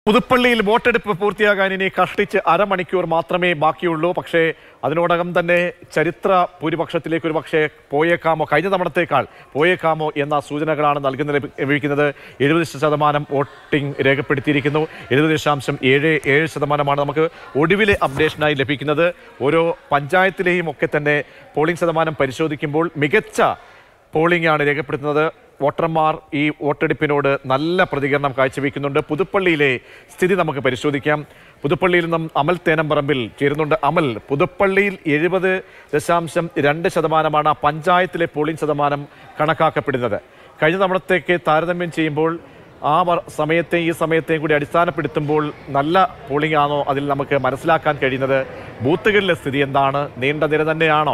പുതുപ്പള്ളിയിൽ വോട്ടെടുപ്പ് പൂർത്തിയാകാൻ ഇനി കഷ്ടിച്ച് അരമണിക്കൂർ മാത്രമേ ബാക്കിയുള്ളൂ പക്ഷേ അതിനോടകം തന്നെ ചരിത്ര ഭൂരിപക്ഷത്തിലേക്ക് ഒരു പക്ഷേ പോയേക്കാമോ കഴിഞ്ഞ തവണത്തേക്കാൾ പോയേക്കാമോ എന്ന സൂചനകളാണ് നൽകുന്ന ലഭിക്കുന്നത് എഴുപത് ശതമാനം വോട്ടിംഗ് രേഖപ്പെടുത്തിയിരിക്കുന്നു എഴുപത് ദശാംശം ഏഴ് ഏഴ് ശതമാനമാണ് നമുക്ക് ഒടുവിലെ അപ്ഡേഷനായി ലഭിക്കുന്നത് ഓരോ പഞ്ചായത്തിലെയും ഒക്കെ തന്നെ പോളിംഗ് ശതമാനം പരിശോധിക്കുമ്പോൾ മികച്ച പോളിംഗ് ആണ് രേഖപ്പെടുത്തുന്നത് വോട്ടർമാർ ഈ വോട്ടെടുപ്പിനോട് നല്ല പ്രതികരണം കാഴ്ചവെക്കുന്നുണ്ട് പുതുപ്പള്ളിയിലെ സ്ഥിതി നമുക്ക് പരിശോധിക്കാം പുതുപ്പള്ളിയിൽ നിന്നും അമൽ തേനമ്പറമ്പിൽ ചേരുന്നുണ്ട് അമൽ പുതുപ്പള്ളിയിൽ എഴുപത് ദശാംശം രണ്ട് ശതമാനമാണ് ആ പഞ്ചായത്തിലെ പോളിംഗ് ശതമാനം കണക്കാക്കപ്പെടുന്നത് കഴിഞ്ഞ തവണത്തേക്ക് താരതമ്യം ചെയ്യുമ്പോൾ ആ വർ- സമയത്തെയും ഈ സമയത്തെയും കൂടി അടിസ്ഥാനപ്പെടുത്തുമ്പോൾ നല്ല പോളിംഗ് ആണോ അതിൽ നമുക്ക് മനസ്സിലാക്കാൻ കഴിയുന്നത് ബൂത്തുകളിലെ സ്ഥിതി എന്താണ് നീണ്ട നിര തന്നെയാണോ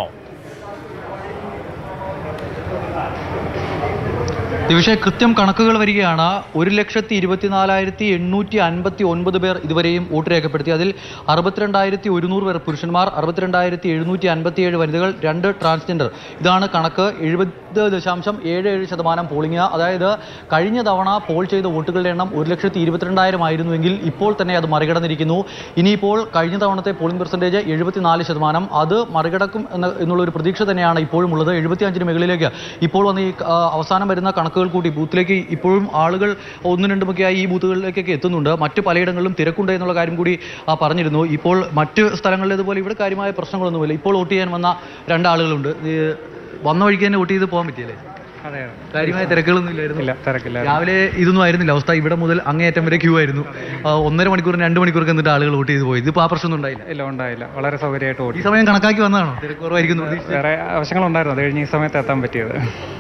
ദിവിഷെ കൃത്യം കണക്കുകൾ വരികയാണ് ഒരു ലക്ഷത്തി ഇരുപത്തിനാലായിരത്തി എണ്ണൂറ്റി അൻപത്തി ഒൻപത് പേർ ഇതുവരെയും വോട്ട് രേഖപ്പെടുത്തി അതിൽ അറുപത്തിരണ്ടായിരത്തി ഒരുന്നൂറ് പേർ പുരുഷന്മാർ അറുപത്തിരണ്ടായിരത്തി എഴുന്നൂറ്റി അൻപത്തിയേഴ് വനിതകൾ രണ്ട് ട്രാൻസ്ജെൻഡർ ഇതാണ് കണക്ക് എഴുപത് ദശാംശം ഏഴ് ഏഴ് ശതമാനം പോളിംഗ് അതായത് കഴിഞ്ഞ തവണ പോൾ ചെയ്ത വോട്ടുകളുടെ എണ്ണം ഒരു ലക്ഷത്തി ഇരുപത്തിരണ്ടായിരം ആയിരുന്നുവെങ്കിൽ ഇപ്പോൾ തന്നെ അത് മറികടന്നിരിക്കുന്നു ഇനിയിപ്പോൾ കഴിഞ്ഞ തവണത്തെ പോളിംഗ് പെർസെൻറ്റേജ് എഴുപത്തിനാല് ശതമാനം അത് മറികടക്കും എന്ന എന്നുള്ള ഒരു പ്രതീക്ഷ തന്നെയാണ് ഇപ്പോഴും ഉള്ളത് എഴുപത്തിയഞ്ചിന് മുകളിലേക്ക് ഇപ്പോൾ വന്ന് ഈ ആ, അവസാനം വരുന്ന കണക്കുകൾ കൂട്ടി ബൂത്തിലേക്ക് ഇപ്പോഴും ആളുകൾ ഒന്നും രണ്ടുമൊക്കെയായി ഈ ബൂത്തുകളിലേക്കൊക്കെ എത്തുന്നുണ്ട് മറ്റ് പലയിടങ്ങളിലും തിരക്കുണ്ട് എന്നുള്ള കാര്യം കൂടി ആ, പറഞ്ഞിരുന്നു ഇപ്പോൾ മറ്റ് സ്ഥലങ്ങളിലേതുപോലെ ഇവിടെ കാര്യമായ പ്രശ്നങ്ങളൊന്നുമില്ല ഇപ്പോൾ വോട്ട് ചെയ്യാൻ വന്ന രണ്ടാളുകളുണ്ട് ഈ വന്ന വഴിക്ക് തന്നെ വോട്ട് ചെയ്ത് പോകാൻ പറ്റിയല്ലേ അതെ അതെ കാര്യമായ തിരക്കുകളൊന്നും ഇല്ലായിരുന്നു ഇല്ല തിരക്കില്ല രാവിലെ ഇതൊന്നും ആയിരുന്നില്ല അവസ്ഥ ഇവിടെ മുതൽ അങ്ങേയറ്റം വരെ ക്യൂ ആയിരുന്നു ആ, ഒന്നര മണിക്കൂർ രണ്ട് മണിക്കൂർക്ക് എന്നിട്ട് ആളുകൾ വോട്ട് ചെയ്ത് പോയി ഇതിപ്പോൾ ആ പ്രശ്നമൊന്നും ഉണ്ടായില്ല ഇല്ല ഉണ്ടായില്ല വളരെ സൗകര്യമായിട്ട് ഈ ഓടി സമയം കണക്കാക്കി വന്നതാണോ തിരക്ക് കുറവായിരിക്കുന്നു പ്രതീക്ഷിച്ചത്? വേറെ ആവശ്യങ്ങളുണ്ടായിരുന്നു അത് കഴിഞ്ഞ് ഈ സമയത്ത് എത്താൻ പറ്റിയത്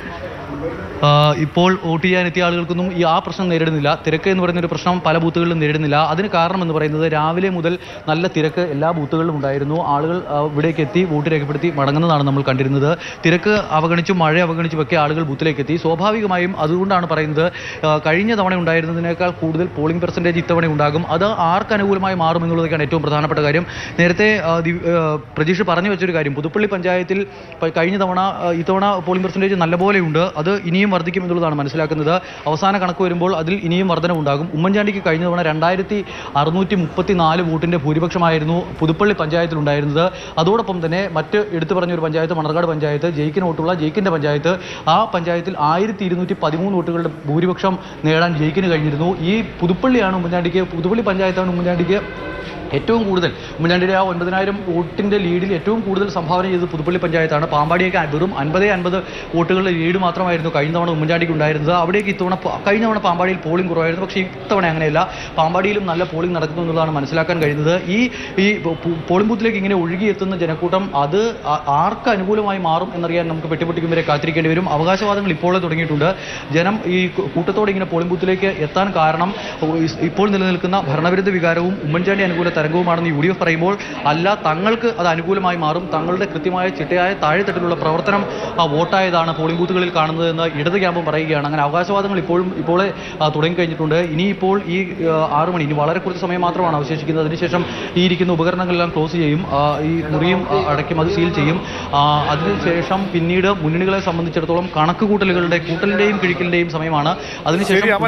ആ, ഇപ്പോൾ വോട്ട് ചെയ്യാൻ എത്തിയ ആളുകൾക്കൊന്നും ഈ ആ പ്രശ്നം നേരിടുന്നില്ല തിരക്ക് എന്ന് പറയുന്ന ഒരു പ്രശ്നം പല ബൂത്തുകളിലും നേരിടുന്നില്ല അതിന് കാരണം എന്ന് പറയുന്നത് രാവിലെ മുതൽ നല്ല തിരക്ക് എല്ലാ ബൂത്തുകളിലും ഉണ്ടായിരുന്നു ആളുകൾ ആ, ഇവിടേക്ക് എത്തി വോട്ട് രേഖപ്പെടുത്തി മടങ്ങുന്നതാണ് നമ്മൾ കണ്ടിരുന്നത് തിരക്ക് അവഗണിച്ചും മഴ അവഗണിച്ചും ഒക്കെ ആളുകൾ ബൂത്തിലേക്ക് എത്തി സ്വാഭാവികമായും അതുകൊണ്ടാണ് പറയുന്നത് ആ, കഴിഞ്ഞ തവണ ഉണ്ടായിരുന്നതിനേക്കാൾ കൂടുതൽ പോളിംഗ് പെർസെൻറ്റേജ് ഇത്തവണ ഉണ്ടാകും അത് ആർക്ക് അനുകൂലമായി മാറും എന്നുള്ളതൊക്കെയാണ് ഏറ്റവും പ്രധാനപ്പെട്ട കാര്യം നേരത്തെ ആ, ദി- ആ, പ്രതീഷ് പറഞ്ഞു വെച്ചൊരു കാര്യം പുതുപ്പള്ളി പഞ്ചായത്തിൽ പ- കഴിഞ്ഞ തവണ ആ, ഇത്തവണ പോളിംഗ് പെർസെൻറ്റേജ് നല്ലപോലെയുണ്ട് അത് ഇനിയും വർദ്ധിക്കും എന്നുള്ളതാണ് മനസ്സിലാക്കുന്നത് അവസാന കണക്ക് വരുമ്പോൾ അതിൽ ഇനിയും വർധനവുണ്ടാകും ഉമ്മൻചാണ്ടിക്ക് കഴിഞ്ഞ തവണ രണ്ടായിരത്തി അറുന്നൂറ്റി മുപ്പത്തി നാല് വോട്ടിൻ്റെ ഭൂരിപക്ഷമായിരുന്നു പുതുപ്പള്ളി പഞ്ചായത്തിൽ ഉണ്ടായിരുന്നത് അതോടൊപ്പം തന്നെ മറ്റ് എടുത്തു പറഞ്ഞ ഒരു പഞ്ചായത്ത് മണർകാട് പഞ്ചായത്ത് ജയിക്കിന് വോട്ടുള്ള ജയിക്കിൻ്റെ പഞ്ചായത്ത് ആ പഞ്ചായത്തിൽ ആയിരത്തി ഇരുന്നൂറ്റി പതിമൂന്ന് വോട്ടുകളുടെ ഭൂരിപക്ഷം നേടാൻ ജയിക്കിന് കഴിഞ്ഞിരുന്നു ഈ പുതുപ്പള്ളിയാണ് ഉമ്മൻചാണ്ടിക്ക് പുതുപ്പള്ളി പഞ്ചായത്താണ് ഉമ്മൻചാണ്ടിക്ക് ഏറ്റവും കൂടുതൽ ഉമ്മൻചാണ്ടിയുടെ ആ ഒൻപതിനായിരം വോട്ടിൻ്റെ ലീഡിൽ ഏറ്റവും കൂടുതൽ സംഭാവന ചെയ്തത് പുതുപ്പള്ളി പഞ്ചായത്താണ് പാമ്പാടിയൊക്കെ വെറും അൻപതേ അൻപത് വോട്ടുകളുടെ ലീഡ് മാത്രമായിരുന്നു കഴിഞ്ഞ തവണ ഉമ്മൻചാണ്ടിക്ക് ഉണ്ടായിരുന്നത് അവിടേക്ക് ഇത്തവണ പ- കഴിഞ്ഞ തവണ പാമ്പാടിയിൽ പോളിംഗ് കുറവായിരുന്നു പക്ഷേ ഇത്തവണ അങ്ങനെയല്ല പാമ്പാടിയിലും നല്ല പോളിംഗ് നടക്കുന്നു എന്നുള്ളതാണ് മനസ്സിലാക്കാൻ കഴിയുന്നത് ഈ ഈ പോ- പോളിംഗ് ബൂത്തിലേക്ക് ഇങ്ങനെ ഒഴുകിയെത്തുന്ന ജനക്കൂട്ടം അത് ആ- ആർക്ക് അനുകൂലമായി മാറും എന്നറിയാൻ നമുക്ക് പെട്ടിപ്പൊട്ടിക്കും വരെ കാത്തിരിക്കേണ്ടി വരും അവകാശവാദങ്ങൾ ഇപ്പോഴേ തുടങ്ങിയിട്ടുണ്ട് ജനം ഈ കൂ- കൂട്ടത്തോടെ ഇങ്ങനെ പോളിംഗ് ബൂത്തിലേക്ക് എത്താൻ കാരണം ഇ- ഇപ്പോൾ നിലനിൽക്കുന്ന ഭരണവിരുദ്ധ വികാരവും ഉമ്മൻചാണ്ടി അനുകൂല തരംഗവുമാണെന്ന് യു ഡി എഫ് പറയുമ്പോൾ അല്ല തങ്ങൾക്ക് അത് അനുകൂലമായി മാറും തങ്ങളുടെ കൃത്യമായ ചിട്ടയായ താഴെത്തട്ടിലുള്ള പ്രവർത്തനം ആ, വോട്ടായതാണ് പോളിംഗ് ബൂത്തുകളിൽ കാണുന്നത് എന്ന് ഇടത് ക്യാമ്പും പറയുകയാണ് അങ്ങനെ അവകാശവാദങ്ങൾ ഇപ്പോഴും ഇപ്പോൾ തുടങ്ങിക്കഴിഞ്ഞിട്ടുണ്ട് ഇനിയിപ്പോൾ ഈ ആ, ആറ് മണി ഇനി വളരെ കുറച്ച് സമയം മാത്രമാണ് അവശേഷിക്കുന്നത് അതിനുശേഷം ഈ ഇരിക്കുന്ന ഉപകരണങ്ങളെല്ലാം ക്ലോസ് ചെയ്യും ആ, ഈ മുറിയും ആ, അടയ്ക്കും അത് സീൽ ചെയ്യും ആ, അതിനുശേഷം പിന്നീട് മുന്നണികളെ സംബന്ധിച്ചിടത്തോളം കണക്ക് കൂട്ടലുകളുടെ കൂട്ടലിന്റെയും കിഴിക്കലിന്റെയും സമയമാണ് അതിനുശേഷം ശരി, അമൽ.